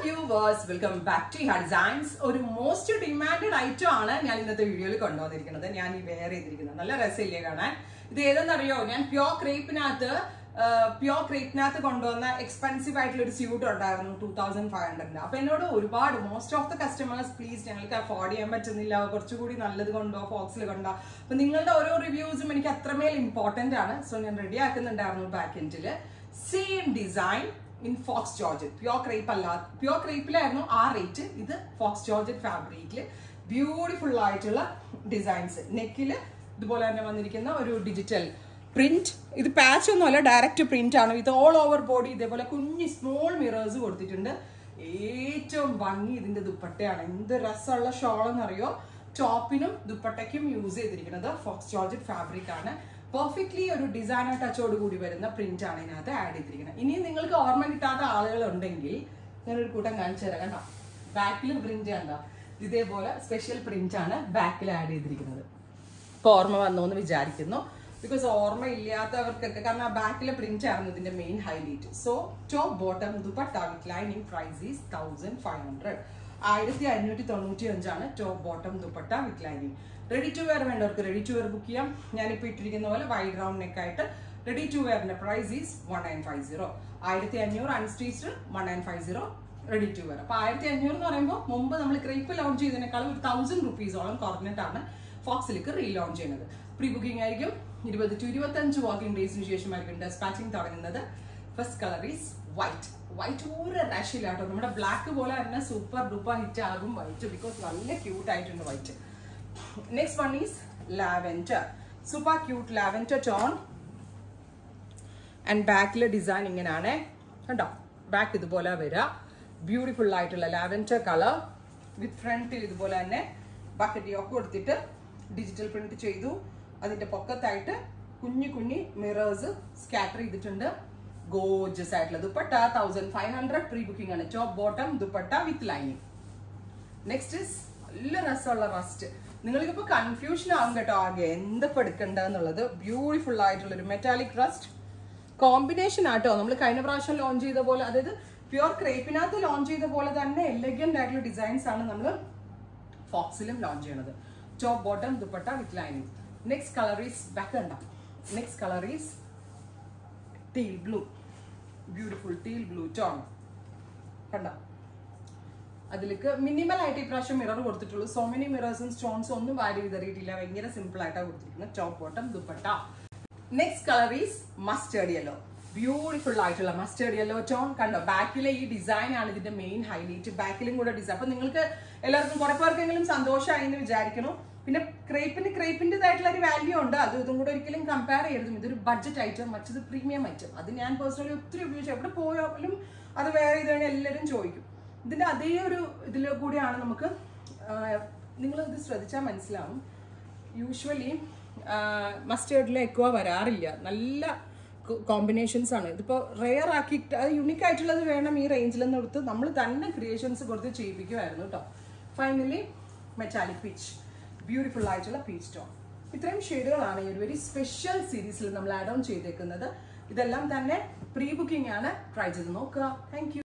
viewers welcome back to ഹാ designs ഒരു most demanded item ആണ് ഞാൻ ഇന്നത്തെ വീഡിയോയിൽ കൊണ്ടുവന്നിരിക്കുന്നത് ഞാൻ ഈ വെയർ ചെയ്തിരിക്കുന്നത് നല്ല രസമില്ലേ കാണാൻ ഇത് ഏതെന്നറിയോ ഞാൻ പ്യോർ ക്രേപ്പിനകത്ത് പ്യോർ ക്രേപ്പിനകത്ത് കൊണ്ടുവന്ന എക്സ്പെൻസീവ് ആയിട്ടുള്ള ഒരു സ്യൂട്ട് ഉണ്ടായിരുന്നു ടൂ തൗസൻഡ് ഫൈവ് ഹൺഡ്രഡിന് അപ്പൊ എന്നോട് ഒരുപാട് most of the customers please ഞങ്ങൾക്ക് അഫോർഡ് ചെയ്യാൻ പറ്റുന്നില്ല കുറച്ചുകൂടി നല്ലത് കൊണ്ടോ ഫോക്സിൽ കൊണ്ടോ അപ്പൊ നിങ്ങളുടെ ഓരോ റിവ്യൂസും എനിക്ക് അത്രമേൽ ഇമ്പോർട്ടന്റ് ആണ് സോ ഞാൻ റെഡി ആക്കുന്നുണ്ടായിരുന്നു ബാക്ക് എൻഡിൽ same design in faux georgette pure crepe അല്ല പ്യോർ ക്രേപ്പിലായിരുന്നു ആ റേറ്റ് ഇത് ഫോക്സ് ജോർജറ്റ് ഫാബ്രിക്കിൽ ബ്യൂട്ടിഫുൾ ആയിട്ടുള്ള ഡിസൈൻസ് നെക്കില് ഇതുപോലെ തന്നെ വന്നിരിക്കുന്ന ഒരു ഡിജിറ്റൽ പ്രിന്റ് ഇത് പാച്ച് ഒന്നുമല്ല ഡയറക്റ്റ് പ്രിന്റ് ആണ് ഇത് ഓൾ ഓവർ ബോഡി ഇതേപോലെ കുഞ്ഞ് സ്മോൾ മിറേഴ്സ് കൊടുത്തിട്ടുണ്ട് ഏറ്റവും ഭംഗി ഇതിന്റെ ദുപ്പട്ടയാണ് എന്ത് രസമുള്ള ഷോൾ എന്നറിയോ ടോപ്പിനും ദുപ്പട്ടയ്ക്കും യൂസ് ചെയ്തിരിക്കുന്നത് ഫോക്സ് ജോർജറ്റ് ഫാബ്രിക് ആണ് പെർഫെക്റ്റ്ലി ഒരു ഡിസൈനർ ടച്ചോട് കൂടി വരുന്ന പ്രിന്റ് ആണ് ഇതിനകത്ത് ആഡ് ചെയ്തിരിക്കുന്നത് ഇനി നിങ്ങൾക്ക് ഓർമ്മ കിട്ടാത്ത ആളുകളുണ്ടെങ്കിൽ ഞാനൊരു കൂട്ടം കാണിച്ചു തരാം കണ്ടോ ബാക്കിൽ പ്രിന്റ് കണ്ടോ ഇതേപോലെ സ്പെഷ്യൽ പ്രിന്റ് ആണ് ബാക്കിൽ ആഡ് ചെയ്തിരിക്കുന്നത് ഇപ്പൊ ഓർമ്മ വന്നു എന്ന് വിചാരിക്കുന്നു ബിക്കോസ് ഓർമ്മ ഇല്ലാത്തവർക്കൊക്കെ കാരണം ആ ബാക്കിലെ പ്രിന്റ് ആയിരുന്നു ഇതിന്റെ main highlight so top bottom dupatta with lining price is thousand five hundred ആയിരത്തി അഞ്ഞൂറ്റി തൊണ്ണൂറ്റി അഞ്ചാണ് top bottom dupatta with lining ready to wear വേണ്ടവർക്ക് റെഡി ടു വെയർ ബുക്ക് ചെയ്യാം ഞാനിപ്പോൾ ഇട്ടിരിക്കുന്ന പോലെ വൈഡ് റൗണ്ട് നെക്ക് ആയിട്ട് റെഡി ടു വെയറിന്റെ price is one nine five zero ആയിരത്തി അഞ്ഞൂറ് unstitched one nine five zero ready to wear അപ്പോൾ ആയിരത്തി അഞ്ഞൂറ് എന്ന് പറയുമ്പോൾ മുമ്പ് നമ്മൾ ക്രേപ്പ് ലോഞ്ച് ചെയ്തതിനേക്കാളും ഒരു തൗസൻഡ് റുപ്പീസോളം കുറഞ്ഞിട്ടാണ് ഫോക്സിലേക്ക് റീലോഞ്ച് ചെയ്യുന്നത് പ്രീ ബുക്കിംഗ് ആയിരിക്കും ഇരുപത് ടു ഇരുപത്തഞ്ച് വർക്കിംഗ് ഡേയ്സിന് ശേഷമായിരിക്കും ഡെസ്പാച്ചിങ് തുടങ്ങുന്നത് first colour is white white ഒരു റഷില്ലാട്ടോ നമ്മുടെ ബ്ലാക്ക് പോലെ തന്നെ സൂപ്പർ ഡൂപ്പർ ഹിറ്റ് ആകും വൈറ്റ് ബിക്കോസ് നല്ല ക്യൂട്ട് ആയിട്ടുണ്ട് white next one is lavender super cute lavender tone and ബാക്കിലെ ഡിസൈൻ ഇങ്ങനെയാണ് കണ്ടോ ബാക്ക് ഇതുപോലെ വരിക ബ്യൂട്ടിഫുൾ ആയിട്ടുള്ള ലാവൻഡർ കളർ വിത്ത് ഫ്രണ്ടിൽ ഇതുപോലെ തന്നെ ബക്കറ്റ് ഒക്കെ കൊടുത്തിട്ട് ഡിജിറ്റൽ പ്രിന്റ് ചെയ്തു അതിന്റെ പൊക്കത്തായിട്ട് കുഞ്ഞു കുഞ്ഞി മിറേഴ്സ് സ്കാറ്റർ ചെയ്തിട്ടുണ്ട് ഗോജസ് ആയിട്ടുള്ള dupatta thousand five hundred pre booking ആണ് top bottom dupatta with lining next is നല്ല രസമുള്ള റസ്റ്റ് നിങ്ങൾക്കിപ്പോ കൺഫ്യൂഷൻ ആകും കേട്ടോ ആകെ എന്തൊക്കെ എടുക്കണ്ടെന്നുള്ളത് ബ്യൂട്ടിഫുൾ ആയിട്ടുള്ള ഒരു മെറ്റാലിക് റസ്റ്റ് കോമ്പിനേഷൻ ആട്ടോ നമ്മൾ കഴിഞ്ഞ പ്രാവശ്യം ലോഞ്ച് ചെയ്ത പോലെ അതായത് പ്യുവർ ക്രേപ്പിനകത്ത് ലോഞ്ച് ചെയ്ത പോലെ തന്നെ എലഗന്റ് ആയിട്ടുള്ള ഡിസൈൻസ് ആണ് നമ്മൾ ഫോക്സിലും ലോഞ്ച് ചെയ്യണത് top bottom dupatta with lining next colour is black ഉണ്ട next colour is teal blue beautiful teal blue tone കണ്ടോ അതിലേക്ക് മിനിമൽ ആയിട്ട് ഇപ്രാവശ്യം മിറർ കൊടുത്തിട്ടുള്ളൂ സോ മെനി മിറേഴ്സും സ്റ്റോൺസും ഒന്നും വാരി വിതറിയിട്ടില്ല ഭയങ്കര സിമ്പിൾ ആയിട്ടാണ് കൊടുത്തിരിക്കുന്നത് top bottom dupatta next colour is mustard yellow beautiful ആയിട്ടുള്ള മസ്റ്റേർഡ് യെല്ലോ ടോൺ കണ്ടോ ബാക്കിലെ ഈ ഡിസൈൻ ആണ് ഇതിന്റെ മെയിൻ ഹൈലൈറ്റ് ബാക്കിലും കൂടെ ഡിസൈൻ അപ്പൊ നിങ്ങൾക്ക് എല്ലാവർക്കും കുറെ പേർക്കെങ്കിലും സന്തോഷമായി എന്ന് വിചാരിക്കുന്നു പിന്നെ ക്രേപ്പിന് ക്രേപ്പിൻ്റെതായിട്ടുള്ള ഒരു വാല്യൂ ഉണ്ട് അത് ഇതും കൂടെ ഒരിക്കലും കമ്പയർ ചെയ്യരുതും ഇതൊരു ബഡ്ജറ്റ് ഐറ്റം മറ്റത് പ്രീമിയം ഐറ്റം അത് ഞാൻ പേഴ്സണലി ഒത്തിരി ഉപയോഗിച്ചു എവിടെ പോയാലും അത് വേറെ ചെയ്ത് കഴിഞ്ഞാൽ എല്ലാവരും ചോദിക്കും ഇതിന്റെ അതേ ഒരു ഇതിൽ കൂടിയാണ് നമുക്ക് നിങ്ങൾ ഇത് ശ്രദ്ധിച്ചാൽ മനസ്സിലാവും യൂഷ്വലി മസ്റ്റേർഡിൽ എക്വ വരാറില്ല നല്ല കോമ്പിനേഷൻസ് ആണ് ഇതിപ്പോൾ റെയർ ആക്കിയിട്ട് അത് യുണീക്ക് ആയിട്ടുള്ളത് വേണം ഈ റേഞ്ചിൽ നിന്ന് കൊടുത്ത് നമ്മൾ തന്നെ ക്രിയേഷൻസ് കൊടുത്ത് ചെയ്യിപ്പിക്കുമായിരുന്നു കേട്ടോ ഫൈനലി മെറ്റാലിക് പീച്ച് ബ്യൂട്ടിഫുൾ ആയിട്ടുള്ള പീച്ച് ടോൺ ഇത്രയും ഷെയ്ഡുകളാണ് ഈ ഒരു വെരി സ്പെഷ്യൽ സീരീസിൽ നമ്മൾ ആഡ് ഓൺ ചെയ്തേക്കുന്നത് ഇതെല്ലാം തന്നെ പ്രീ ബുക്കിംഗ് ആണ് ട്രൈ ചെയ്ത് നോക്കുക താങ്ക്